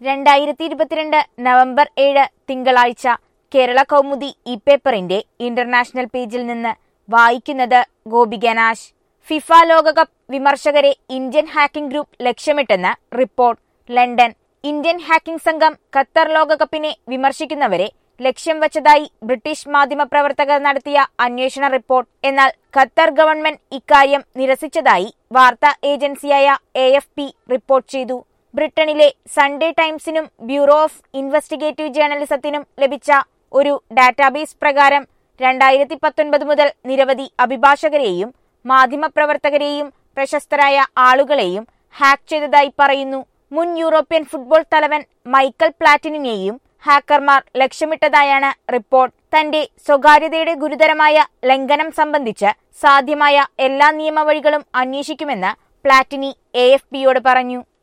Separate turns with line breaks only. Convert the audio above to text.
രണ്ടായിരത്തി ഇരുപത്തിരണ്ട് നവംബർ ഏഴ് തിങ്കളാഴ്ച കേരള കൗമുദി ഇ പേപ്പറിന്റെ ഇന്റർനാഷണൽ പേജിൽ നിന്ന് വായിക്കുന്നത് ഗോപികനാശ് ഫിഫ ലോകകപ്പ് വിമർശകരെ ഇന്ത്യൻ ഹാക്കിംഗ് ഗ്രൂപ്പ് ലക്ഷ്യമിട്ടെന്ന് റിപ്പോർട്ട് ലണ്ടൻ ഇന്ത്യൻ ഹാക്കിംഗ് സംഘം ഖത്തർ ലോകകപ്പിനെ വിമർശിക്കുന്നവരെ ലക്ഷ്യം വച്ചതായി ബ്രിട്ടീഷ് മാധ്യമപ്രവർത്തകർ നടത്തിയ അന്വേഷണ റിപ്പോർട്ട് എന്നാൽ ഖത്തർ ഗവൺമെന്റ് ഇക്കാര്യം നിരസിച്ചതായി വാർത്താ ഏജൻസിയായ എ റിപ്പോർട്ട് ചെയ്തു ബ്രിട്ടനിലെ സൺഡേ ടൈംസിനും ബ്യൂറോ ഓഫ് ഇൻവെസ്റ്റിഗേറ്റീവ് ജേർണലിസത്തിനും ലഭിച്ച ഒരു ഡാറ്റാബേസ് പ്രകാരം രണ്ടായിരത്തി പത്തൊൻപത് മുതൽ നിരവധി അഭിഭാഷകരെയും മാധ്യമപ്രവർത്തകരെയും പ്രശസ്തരായ ആളുകളെയും ഹാക്ക് ചെയ്തതായി പറയുന്നു മുൻ യൂറോപ്യൻ ഫുട്ബോൾ തലവൻ മൈക്കൽ പ്ലാറ്റിനെയും ഹാക്കർമാർ ലക്ഷ്യമിട്ടതായാണ് റിപ്പോർട്ട് തന്റെ സ്വകാര്യതയുടെ ഗുരുതരമായ ലംഘനം സംബന്ധിച്ച് സാധ്യമായ എല്ലാ നിയമവഴികളും അന്വേഷിക്കുമെന്ന് പ്ലാറ്റിനി എ പറഞ്ഞു